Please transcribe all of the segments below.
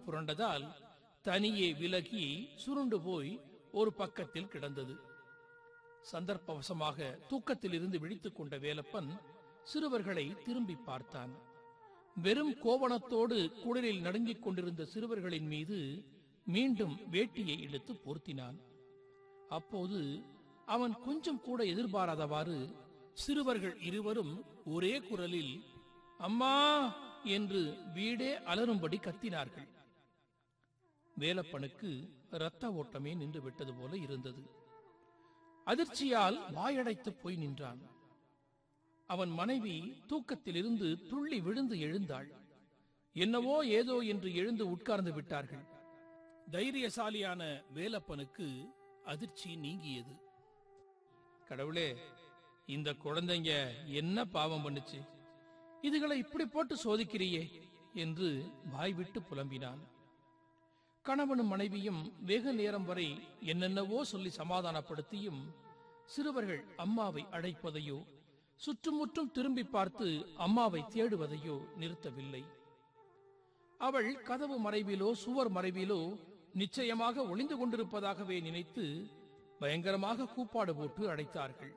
புரண்டதால் தனியே விலகி சுருண்டு போய் ஒரு பக்கத்தில் கிடந்தது சந்தர்ப்பவசமாக தூக்கத்தில் இருந்து விழித்துக் கொண்ட வேலப்பன் சிறுவர்களை திரும்பி பார்த்தான் வெறும் கோவணத்தோடு குளிரில் நடுங்கிக் கொண்டிருந்த சிறுவர்களின் மீது மீண்டும் வேட்டியை எடுத்து போர்த்தினான் அப்போது அவன் கொஞ்சம் கூட எதிர்பாராதவாறு சிறுவர்கள் இருவரும் ஒரே குரலில் அம்மா என்று வீடே அலறும்படி கத்தினார்கள் வேலப்பனுக்கு இரத்த ஓட்டமே நின்று விட்டது போல இருந்தது அதிர்ச்சியால் வாயடைத்து போய் நின்றான் அவன் மனைவி தூக்கத்திலிருந்து துள்ளி விழுந்து எழுந்தாள் என்னவோ ஏதோ என்று எழுந்து உட்கார்ந்து விட்டார்கள் தைரியசாலியான வேலப்பனுக்கு அதிர்ச்சி நீங்கியது கடவுளே இந்த குழந்தைங்க என்ன பாவம் பண்ணுச்சு இதுகளை இப்படி போட்டு சோதிக்கிறியே என்று வாய்விட்டு புலம்பினான் கணவனும் மனைவியும் வெகு நேரம் வரை என்னென்னவோ சொல்லி சமாதானப்படுத்தியும் சிறுவர்கள் அம்மாவை அழைப்பதையோ சுற்றுமுற்றும் திரும்பி பார்த்து அம்மாவை தேடுவதையோ நிறுத்தவில்லை அவள் கதவு மறைவிலோ சுவர் மறைவிலோ நிச்சயமாக ஒளிந்து கொண்டிருப்பதாகவே நினைத்து பயங்கரமாக கூப்பாடு போட்டு அடைத்தார்கள்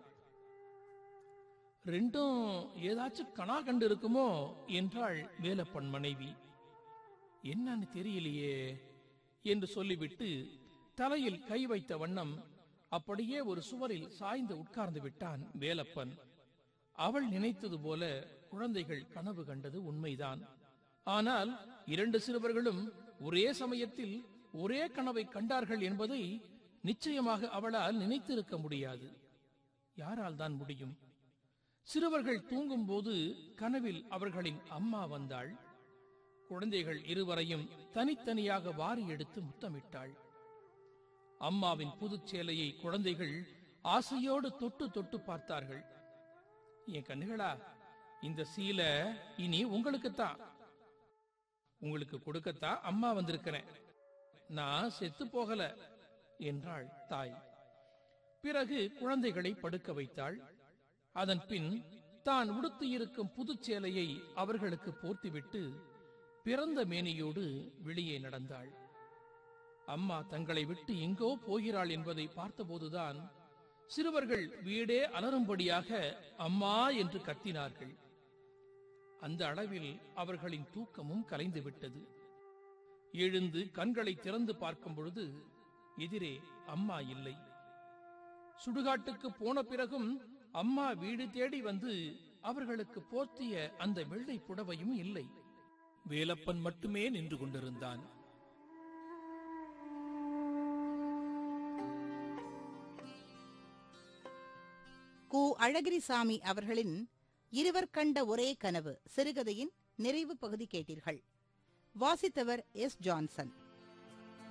ரெண்டும் ஏதாச்சும் கணா கண்டு இருக்குமோ என்றாள் வேலப்பன் மனைவி என்னன்னு தெரியலையே என்று சொல்லிவிட்டு தலையில் கை வைத்த வண்ணம் அப்படியே ஒரு சுவரில் சாய்ந்து உட்கார்ந்து விட்டான் வேலப்பன் அவள் நினைத்தது போல குழந்தைகள் கனவு கண்டது உண்மைதான் ஆனால் இரண்டு சிறுவர்களும் ஒரே சமயத்தில் ஒரே கனவை கண்டார்கள் என்பதை நிச்சயமாக அவளால் நினைத்திருக்க முடியாது யாரால் தான் முடியும் சிறுவர்கள் தூங்கும்போது கனவில் அவர்களின் அம்மா வந்தாள் குழந்தைகள் இருவரையும் தனித்தனியாக வாரி எடுத்து முத்தமிட்டாள் அம்மாவின் புதுச் சேலையை குழந்தைகள் ஆசையோடு தொட்டு தொட்டு பார்த்தார்கள் என் கண்ணுகளா இந்த சீலை இனி உங்களுக்குத்தான் உங்களுக்கு கொடுக்கத்தான் அம்மா வந்திருக்கிறேன் நான் செத்து போகல என்றாள் தாய் பிறகு குழந்தைகளை படுக்க வைத்தாள் அதன் பின் தான் உடுத்தியிருக்கும் புதுச் சேலையை அவர்களுக்கு போர்த்திவிட்டு பிறந்த மேனியோடு வெளியே நடந்தாள் அம்மா தங்களை விட்டு எங்கோ போகிறாள் என்பதை பார்த்தபோதுதான் சிறுவர்கள் வீடே அலறும்படியாக அம்மா என்று கத்தினார்கள் அந்த அளவில் அவர்களின் தூக்கமும் கலைந்து விட்டது எழுந்து கண்களை திறந்து பார்க்கும் பொழுது எதிரே அம்மா இல்லை சுடுகாட்டுக்கு போன பிறகும் அம்மா வீடு தேடி வந்து அவர்களுக்கு போர்த்திய அந்த வெள்ளை புடவையும் இல்லை வேலப்பன் மட்டுமே நின்று கொண்டிருந்தான் கு அழகிரிசாமி அவர்களின் இருவர் கண்ட ஒரே கனவு சிறுகதையின் நிறைவு பகுதி கேட்டீர்கள் வாசித்தவர் எஸ் ஜான்சன்